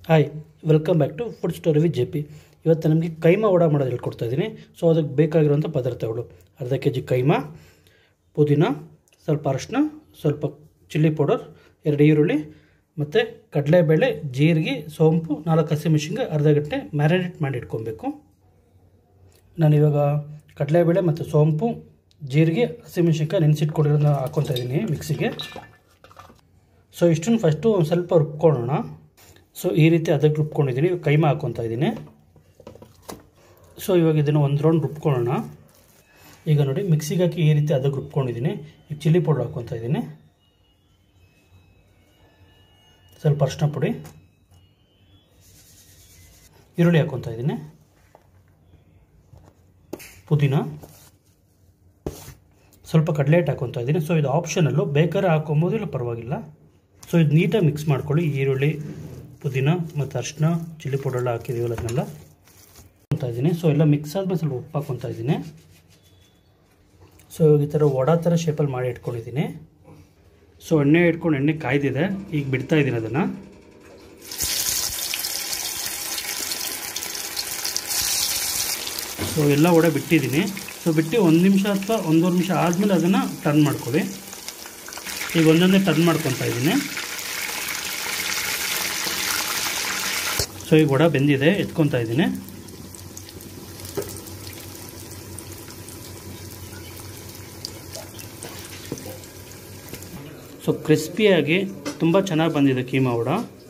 hi welcome back to food story with J P ಇವತ್ತು ನಮಗೆ ಕೈಮಾ ವಡ ಮಾಡೋದು ಹೇಳ್ಕೊಡ್ತಾ ಇದ್ದೀನಿ ಸೊ ಅದಕ್ಕೆ ಬೇಕಾಗಿರುವಂಥ ಪದಾರ್ಥಗಳು ಅರ್ಧ ಕೆ ಜಿ ಕೈಮಾ ಪುದೀನ ಸ್ವಲ್ಪ ಅರಶಿನ ಸ್ವಲ್ಪ ಚಿಲ್ಲಿ ಪೌಡರ್ ಎರಡು ಈರುಳ್ಳಿ ಮತ್ತು ಕಡಲೆಬೇಳೆ ಜೀರಿಗೆ ಸೋಂಪು ನಾಲ್ಕು ಹಸಿಮೆಣಸಿನ್ಕಾಯಿ ಅರ್ಧ ಗಂಟೆ ಮ್ಯಾರಿನೇಟ್ ಮಾಡಿ ಇಟ್ಕೊಬೇಕು ನಾನಿವಾಗ ಕಡಲೆಬೇಳೆ ಮತ್ತು ಸೋಂಪು ಜೀರಿಗೆ ಹಸಿಮೆಣಸಿನ್ಕಾಯಿ ನೆನೆಸಿಟ್ಕೊಂಡಿರೋದನ್ನ ಹಾಕ್ಕೊತಾ ಇದ್ದೀನಿ ಮಿಕ್ಸಿಗೆ ಸೊ ಇಷ್ಟನ್ನು ಫಸ್ಟು ಒಂದು ಸ್ವಲ್ಪ ರುಬ್ಕೊಳ್ಳೋಣ ಸೊ ಈ ರೀತಿ ಅದಕ್ಕೆ ರುಬ್ಕೊಂಡಿದ್ದೀನಿ ಕೈಮಾ ಹಾಕ್ಕೊತಾ ಇದ್ದೀನಿ ಸೊ ಇವಾಗ ಇದನ್ನು ಒಂದು ರೌಂಡ್ ರುಬ್ಕೊಳ್ಳೋಣ ಈಗ ನೋಡಿ ಮಿಕ್ಸಿಗೆ ಹಾಕಿ ಈ ರೀತಿ ಅದಕ್ಕೆ ರುಬ್ಕೊಂಡಿದ್ದೀನಿ ಈಗ ಚಿಲ್ಲಿ ಪೌಡರ್ ಹಾಕ್ಕೊತಾ ಇದ್ದೀನಿ ಸ್ವಲ್ಪ ಅರ್ಶಿನ ಪುಡಿ ಈರುಳ್ಳಿ ಹಾಕ್ಕೊತಾ ಇದ್ದೀನಿ ಪುದೀನ ಸ್ವಲ್ಪ ಕಡಲೆ ಹಿಟ್ಟು ಹಾಕ್ಕೊತಾ ಇದ್ದೀನಿ ಸೊ ಇದು ಆಪ್ಷನಲ್ಲು ಬೇಕಾದ್ರೆ ಹಾಕೊಬೋದು ಇಲ್ಲ ಪರವಾಗಿಲ್ಲ ಸೊ ಇದು ನೀಟಾಗಿ ಮಿಕ್ಸ್ ಮಾಡ್ಕೊಳ್ಳಿ ಈರುಳ್ಳಿ ಪುದೀನ ಮತ್ತು ಅರಿಶಿನ ಚಿಲ್ಲಿ ಪೌಡರ್ ಎಲ್ಲ ಹಾಕಿದ್ದೀವಲ್ಲ ಅದನ್ನೆಲ್ಲ ಹಾಕ್ಕೊತಾ ಇದ್ದೀನಿ ಸೊ ಎಲ್ಲ ಮಿಕ್ಸ್ ಆದಮೇಲೆ ಸ್ವಲ್ಪ ಉಪ್ಪು ಹಾಕ್ಕೊತಾ ಇದ್ದೀನಿ ಸೊ ಇವಾಗ ಈ ಥರ ವಡ ಥರ ಶೇಪಲ್ಲಿ ಮಾಡಿ ಇಟ್ಕೊಂಡಿದ್ದೀನಿ ಸೊ ಎಣ್ಣೆ ಇಟ್ಕೊಂಡು ಎಣ್ಣೆ ಕಾಯ್ದಿದೆ ಈಗ ಬಿಡ್ತಾ ಇದ್ದೀನಿ ಅದನ್ನು ಸೊ ಎಲ್ಲ ವಡೆ ಬಿಟ್ಟಿದ್ದೀನಿ ಸೊ ಬಿಟ್ಟು ಒಂದು ನಿಮಿಷ ಅಥವಾ ಒಂದೂವರೆ ನಿಮಿಷ ಆದಮೇಲೆ ಅದನ್ನು ಟರ್ನ್ ಮಾಡ್ಕೊಳ್ಳಿ ಈಗ ಒಂದೊಂದೇ ಟರ್ನ್ ಮಾಡ್ಕೊತಾ ಇದ್ದೀನಿ ಸೊ ಈಗ ವಡ ಬೆಂದಿದೆ ಎತ್ಕೊತಾ ಇದ್ದೀನಿ ಸೊ ಕ್ರಿಸ್ಪಿಯಾಗಿ ತುಂಬ ಚೆನ್ನಾಗಿ ಬಂದಿದೆ ಕೀಮಾ ವಡ